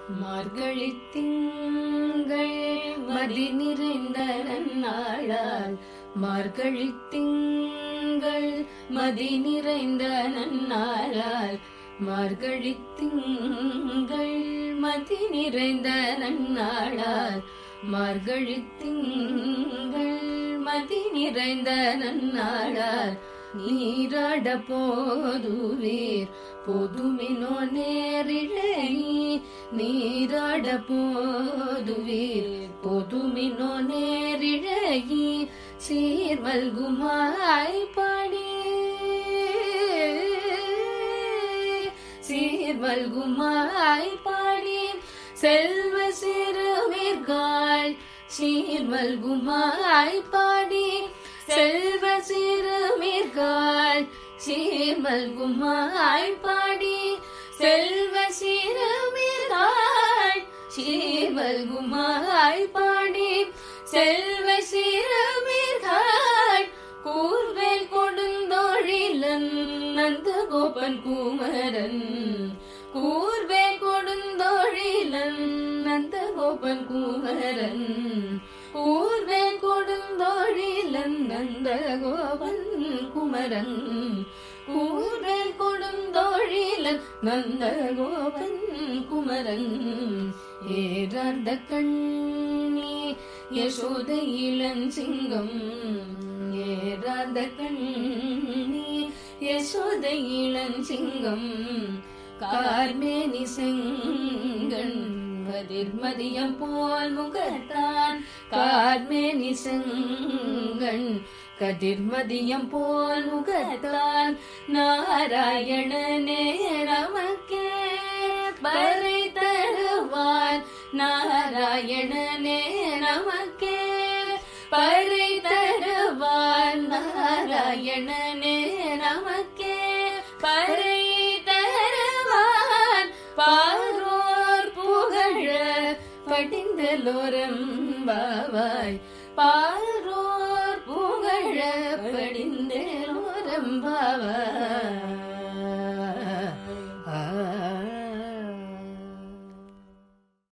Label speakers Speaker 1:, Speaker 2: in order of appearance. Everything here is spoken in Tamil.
Speaker 1: மார்கழி திங்கள் மதி நிறைந்த நன்னாளால் மார்கழி திங்கள் மதி நிறைந்த நன்னாளால் மார்கழி திங்கள் மதி நிறைந்த நன்னாளால் மார்கழி திங்கள் மதி நிறைந்த நன்னாளால் நீராட போதுவீர் பொதுமினோ நேரிழை நீராட போதுவீர் பொதுமினோ நேரிழை சீர்மல்குமாய் பாடி சீர்மல்குமாய் பாடி செல்வ சிறுமிர்காள் சீர்மல்குமாய் பாடி செல்வ சிறுமிர்காள் சீர்மல்குமாய் பாடி செல்வ சிறுமிர்காள் சீர்மல்குமாய் பாடி செல்வ சிறுமிர்காள் கூர்வேல் கொடுந்தோழிலன் நந்த கோபன் குமரன் கூர்வேல் கொடுந்தோழிலன் நந்த கோபன் குமரன் கூர்வேல் கொடுந்தோழிலன் நந்த கோபன் குமரன் கூர்வேல் கொடுந்தோழிலன் நந்த கோபன் குமரன் ஏறார்ந்த கண்ணி யசோத இளன் சிங்கம் ஏறார்ந்த கண்ணி யசோத இளன் சிங்கம் கார்மேனி செங்கண் கதிர்மதியம் போல் முகத்தான் கார்மேனி செங்கண் கதிர்மதியம் போல் முகத்தான் நாராயணனே நமக்கே பறை தருவான் நாராயணனே நமக்கே பறை தருவான் நாராயணனே நமக்கே பறை தருவான் பாரோர் புகழ படிந்தலோரம் பாவாய் பாரோர் புகழ படிந்தலோரம் பாவாய்